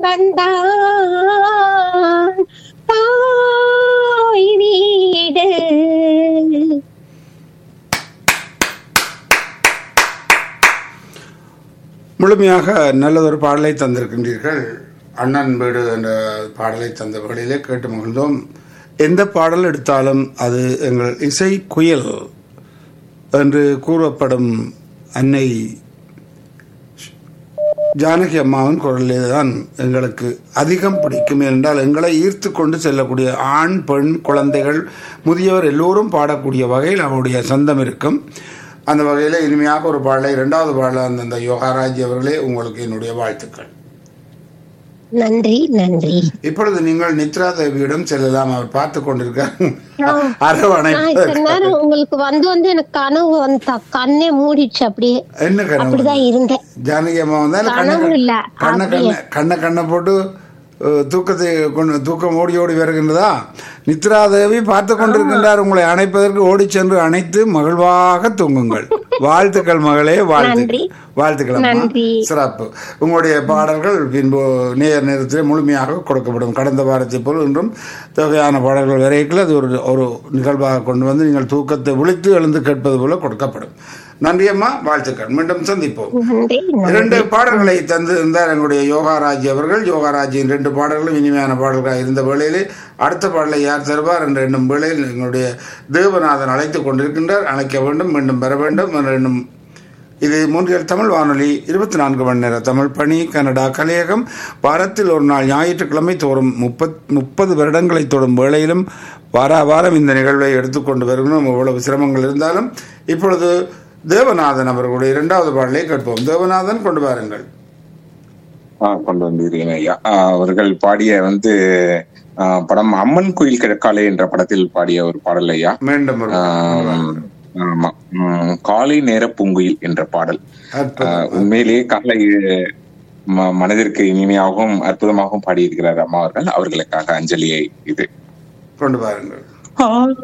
வந்தான் தாய் வீடு முழுமையாக நல்லதொரு பாடலை தந்திருக்கின்றீர்கள் அண்ணன் வீடு என்ற பாடலை தந்த வழியிலே கேட்டு மகிழ்ந்தோம் எந்த பாடல் எடுத்தாலும் அது எங்கள் இசை குயில் என்று கூறப்படும் அன்னை ஜானகி அம்மாவின் குரலிலே தான் எங்களுக்கு அதிகம் பிடிக்கும் என்றால் எங்களை ஈர்த்து கொண்டு செல்லக்கூடிய ஆண் பெண் குழந்தைகள் முதியவர் எல்லோரும் பாடக்கூடிய வகையில் அவருடைய சொந்தம் இருக்கும் அந்த வகையில் இனிமையாக ஒரு பாடலை இரண்டாவது பாடல அந்த அந்த யோகாராஜ் அவர்களே உங்களுக்கு என்னுடைய வாழ்த்துக்கள் நன்றி நன்றி இப்பொழுது நீங்கள் நித்ரா தேவியிடம் செல்லலாம் அவர் பார்த்து கொண்டிருக்கார் நான் அரவணைப்பு இத்தனை நேரம் உங்களுக்கு வந்து வந்து எனக்கு கனவு வந்து கண்ணே மூடிடுச்சு அப்படியே என்ன கனவு அப்படிதான் இருந்தேன் ஜானகி அம்மா வந்தா இல்ல கண்ணை கனவு இல்ல, கண்ணை அப்படியே. கண்ணை கண்ணை கண்ணை போட்டு அஹ், தூக்கத்தை கொண்டு தூக்கம் ஓடி ஓடி வருகின்றதா நித்ரா தேவி பார்த்து கொண்டிருக்கின்றார் உங்களை அணைப்பதற்கு ஓடி சென்று அணைத்து மகிழ்வாக தூங்குங்கள் வாழ்த்துக்கள் மகளே வாழ்த்து நன்றி. வாழ்த்துக்கள் அம்மா. நன்றி. சிறப்பு உங்களுடைய பாடல்கள் பின்பு நேர் நேரத்தில் முழுமையாக கொடுக்கப்படும் கடந்த வாரத்தை போல் இன்றும் தொகையான பாடல்கள் வரைக்கும் அது ஒரு ஒரு நிகழ்வாக கொண்டு வந்து நீங்கள் தூக்கத்தை விழித்து எழுந்து கேட்பது போல கொடுக்கப்படும் நன்றி அம்மா வாழ்த்துக்கள் மீண்டும் சந்திப்போம் நன்றி இரண்டு பாடல்களை தந்து இருந்தார் எங்களுடைய யோகாராஜ் அவர்கள் யோகாராஜின் ரெண்டு பாடல்களும் இனிமையான பாடல்களாக இருந்த வேளையிலே அடுத்த பாடலை யார் தருவார் என்ற எண்ணும் வேளையில் எங்களுடைய தேவநாதன் அழைத்துக் கொண்டிருக்கின்றார் அழைக்க வேண்டும் மீண்டும் பெற வேண்டும் என்ற எண்ணும் இது மூன்றியல் தமிழ் வானொலி இருபத்தி நான்கு மணி நேர தமிழ் பணி கனடா கலையகம் வாரத்தில் ஒரு நாள் ஞாயிற்றுக்கிழமை தோறும் முப்பத் முப்பது வருடங்களை தொடும் வேளையிலும் வார வாரம் இந்த நிகழ்வை எடுத்துக்கொண்டு வருகிறோம் எவ்வளவு சிரமங்கள் இருந்தாலும் இப்பொழுது தேவநாதன் அவர்களுடைய இரண்டாவது பாடலை கேட்போம் தேவநாதன் கொண்டு வாருங்கள் ஆ, கொண்டு வந்திருக்கீங்க ஐயா ஆ, அவர்கள் பாடிய வந்து ஆ, படம் அம்மன் கோயில் கிழக்காலே என்ற படத்தில் பாடிய ஒரு பாடல் ஐயா மீண்டும் ஒரு ஆம், ஆமா ம், காலை நேர பூங்குயில் என்ற பாடல் ஆ, அற்புதம். உண்மையிலேயே காலை ம- மனதிற்கு இனிமையாகவும் அற்புதமாகவும் பாடியிருக்கிறார் அம்மா அவர்கள் அவர்களுக்காக அஞ்சலியை இது கொண்டு வாருங்கள்